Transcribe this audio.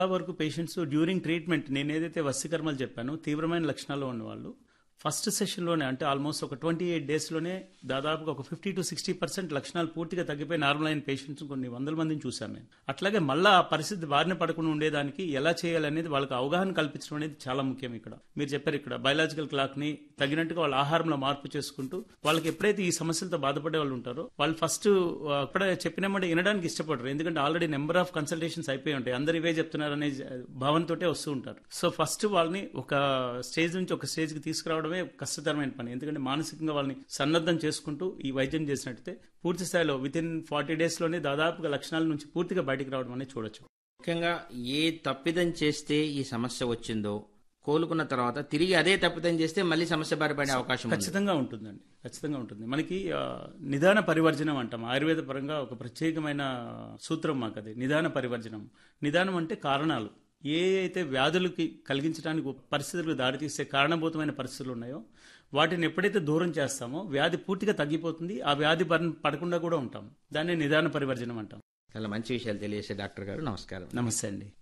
చాలా వరకు patients during treatment నేను ఏదైతే వస్యకర్మలు చెప్పానో తీవ్రమైన లక్షణాలు ఉన్నవాళ్ళు ఫస్ట్ సెషన్లోనే అంటే ఆల్మోస్ట్ ఒక ట్వంటీ ఎయిట్ డేస్లోనే దాదాపుగా ఒక ఫిఫ్టీ టు సిక్స్టీ పర్సెంట్ లక్షణాలు పూర్తిగా తగ్గిపోయి నార్మల్ అయిన పేషెంట్స్ కొన్ని వందల మందిని చూశాను నేను అట్లాగే మళ్ళీ ఆ పరిస్థితి బారిన పడకుండా ఉండేదానికి ఎలా చేయాలనేది వాళ్ళకి అవగాహన కల్పించడం అనేది చాలా ముఖ్యం ఇక్కడ మీరు చెప్పారు ఇక్కడ బయలాజికల్ క్లాక్ ని తగినట్టుగా వాళ్ళ ఆహారంలో మార్పు చేసుకుంటూ వాళ్ళకి ఎప్పుడైతే ఈ సమస్యలతో బాధపడే వాళ్ళు ఉంటారో వాళ్ళు ఫస్ట్ అప్పుడే చెప్పినామంటే వినడానికి ఇష్టపడరు ఎందుకంటే ఆల్రెడీ నెంబర్ ఆఫ్ కన్సల్టేషన్స్ అయిపోయి ఉంటాయి అందరు ఇవే చెప్తున్నారు అనే భావంతోటే వస్తూ ఉంటారు సో ఫస్ట్ వాళ్ళని ఒక స్టేజ్ నుంచి ఒక స్టేజ్ కి తీసుకురావడమే కష్టతరమైన పని ఎందుకంటే మానసికంగా వాళ్ళని సన్నద్ధం చేసుకుంటూ ఈ వైద్యం చేసినట్టయితే పూర్తి స్థాయిలో విత్ ఇన్ ఫార్టీ డేస్ లోనే దాదాపుగా లక్షణాల నుంచి పూర్తిగా బయటికి రావడం అనేది చూడొచ్చు ముఖ్యంగా ఏ తప్పిదం చేస్తే ఈ సమస్య వచ్చిందో కోలుకున్న తర్వాత తిరిగి అదే తప్పిదం చేస్తే మళ్ళీ సమస్య బారిపడే అవకాశం ఉంది ఖచ్చితంగా ఉంటుందండి ఖచ్చితంగా ఉంటుంది మనకి ఆ, నిదాన పరివర్జనం అంటాం ఆయుర్వేద పరంగా ఒక ప్రత్యేకమైన సూత్రం మాకు అది నిదాన పరివర్జనం నిదానం అంటే కారణాలు ఏ అయితే వ్యాధులకి కలిగించడానికి పరిస్థితులకు దారితీసే కారణభూతమైన పరిస్థితులు ఉన్నాయో వాటిని ఎప్పుడైతే దూరం చేస్తామో వ్యాధి పూర్తిగా తగ్గిపోతుంది ఆ వ్యాధి బారిన పడకుండా కూడా ఉంటాం దాన్ని నిదాన పరివర్జనం అంటాం చాలా మంచి విషయాలు తెలియజేసే డాక్టర్ గారు నమస్కారం నమస్తే అండి